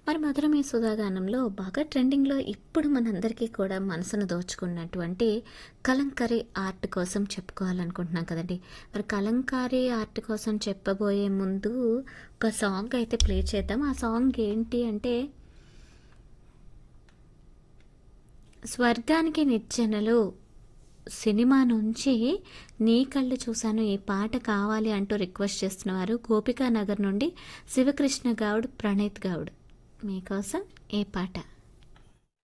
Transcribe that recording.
మరి మధురమే సుధాగానంలో బాగా ట్రెండింగ్లో ఇప్పుడు మనందరికీ కూడా మనసును దోచుకున్నటువంటి కలంకారీ ఆర్ట్ కోసం చెప్పుకోవాలనుకుంటున్నాం కదండి మరి కలంకారీ ఆర్ట్ కోసం చెప్పబోయే ముందు ఒక సాంగ్ అయితే ప్లే చేద్దాం ఆ సాంగ్ ఏంటి అంటే స్వర్గానికి నిచ్చెనలు సినిమా నుంచి నీ కళ్ళు చూశాను ఈ పాట కావాలి అంటూ రిక్వెస్ట్ చేస్తున్నవారు గోపికా నగర్ నుండి శివకృష్ణ గౌడ్ ప్రణీత్ గౌడ్ మీకోసం ఏ పాట